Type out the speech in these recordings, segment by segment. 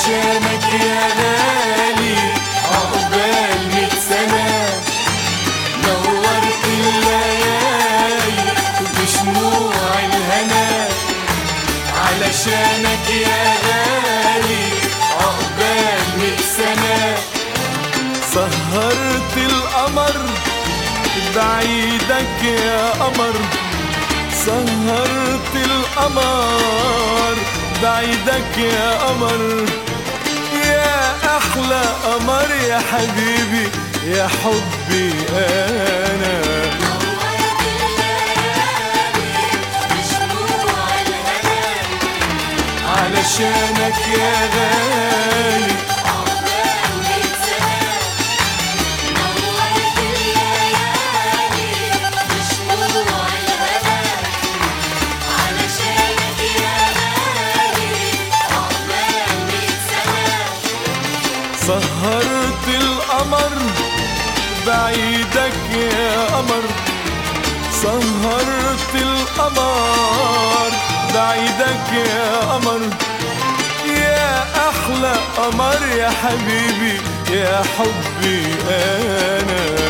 علشانك يا غالي عقبال ميت سنة نورت الليالي بشموع الهنا علشانك يا غالي عقبال ميت سنة سهرت القمر بعيدك يا قمر سهرت القمر بعيدك يا قمر يا احلى قمر يا حبيبي يا حبي انا نورت الليالي بشموع الهنا علشانك يا غالي عقبال ميت سنة نورت الليالي بشموع الهنا علشانك يا غالي عقبال ميت سنة سهرت القمر بعيدك يا قمر سهرت القمر بعيدك يا قمر يا احلى قمر يا حبيبي يا حبي انا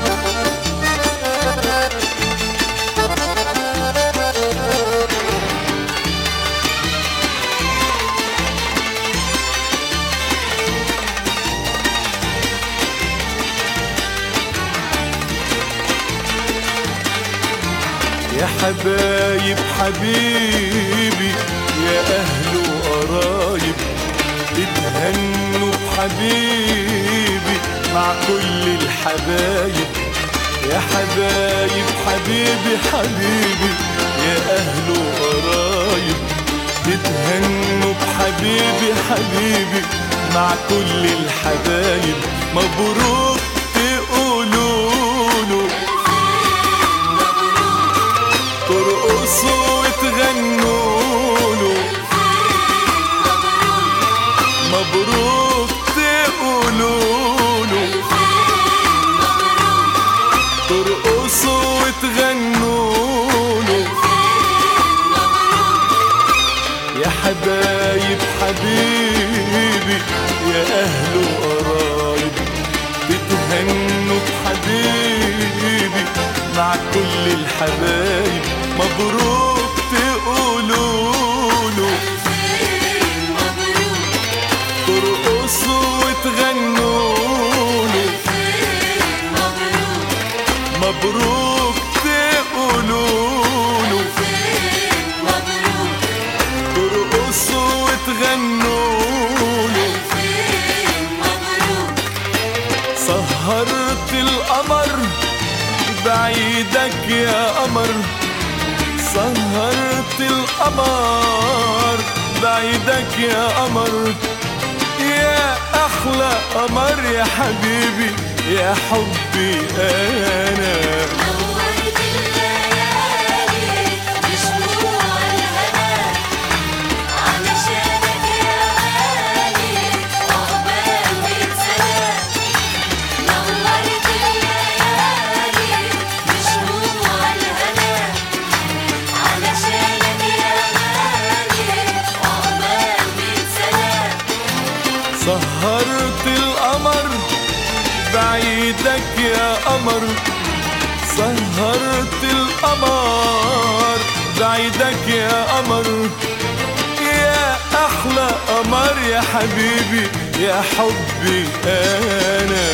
يا حبايب حبيبي يا أهل وقرايب اتهنوا بحبيبي مع كل الحبايب يا حبايب حبيبي حبيبي يا أهل وقرايب اتهنوا بحبيبي حبيبي مع كل الحبايب مبروك تقولوا له ترقصوا وتغنوا له مبروك تقولوا له ترقصوا وتغنوا له يا حبايب حبيبي يا أهل وقرايب بتهنوا بحبيبي مع كل الحبايب مبروك تقولوا له ترقصوا وتغنوا له مبروك تقولوا له ترقصوا وتغنوا له سهرت القمر بعيدك يا قمر سهرت القمر بعيدك يا قمر يا احلى قمر يا حبيبي يا حبي انا نورت الليالي بشموع الهنا علشانك يا غالي عقبال ميت سنة نورت الليالي بشموع الهنا علشانك يا غالي عقبال ميت سنة سهرت القمر بعيدك يا قمر سهرت القمر بعيدك يا قمر يا احلى قمر يا حبيبي يا حبي انا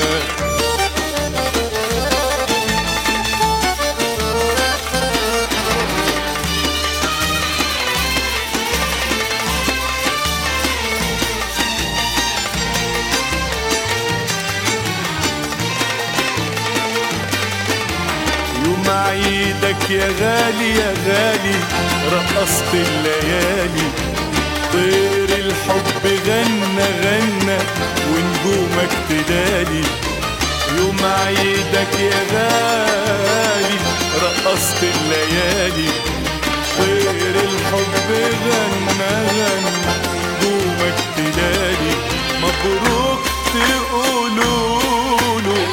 يوم عيدك يا غالي يا غالي رقصت الليالي طير الحب غنى غنى ونجومك تدالي يوم عيدك يا غالي رقصت الليالي طير الحب غنى غنى نجومك تدالي مبروك تقولوا له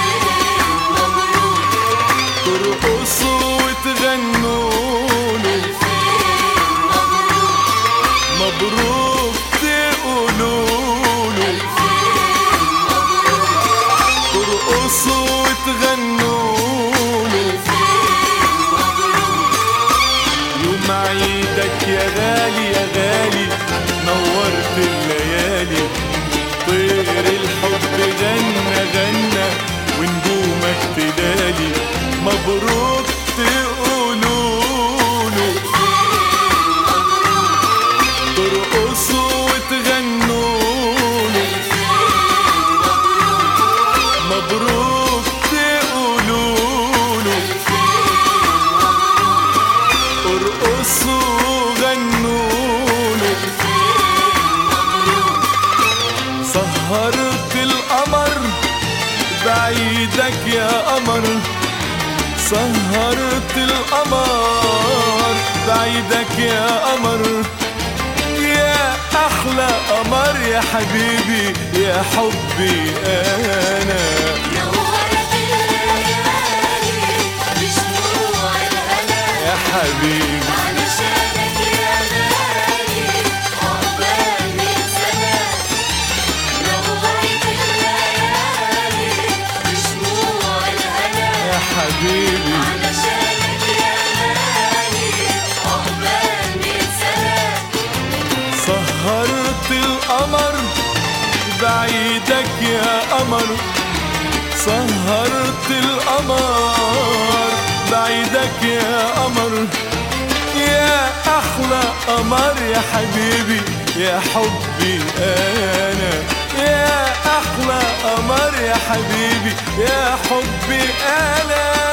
ترقصوا وتغنوا له مبروك تقولوا ترقصوا وتغنوا له يوم عيدك يا غالي يا غالي نورت الليالي طير الحب غنى غنى ونجومك تلالي مبروك تقولوا له ترقصوا وتغنوا له مبروك تقولوا له ارقصوا غنوا له سهرت القمر بعيدك يا قمر سهرت القمر بعيدك يا قمر يا احلى قمر يا حبيبي يا حبي انا نورت الليالي بشموع الهنا يا حبيبي علشانك يا غالي عقبال مية سنة نورت الليالي بشموع الهنا يا حبيبي علشانك يا غالي عقبال مية سنة سهرت القمر بعيدك يا قمر سهرت القمر بعيدك يا قمر يا احلى قمر يا حبيبي يا حبي انا يا احلى قمر يا حبيبي يا حبي انا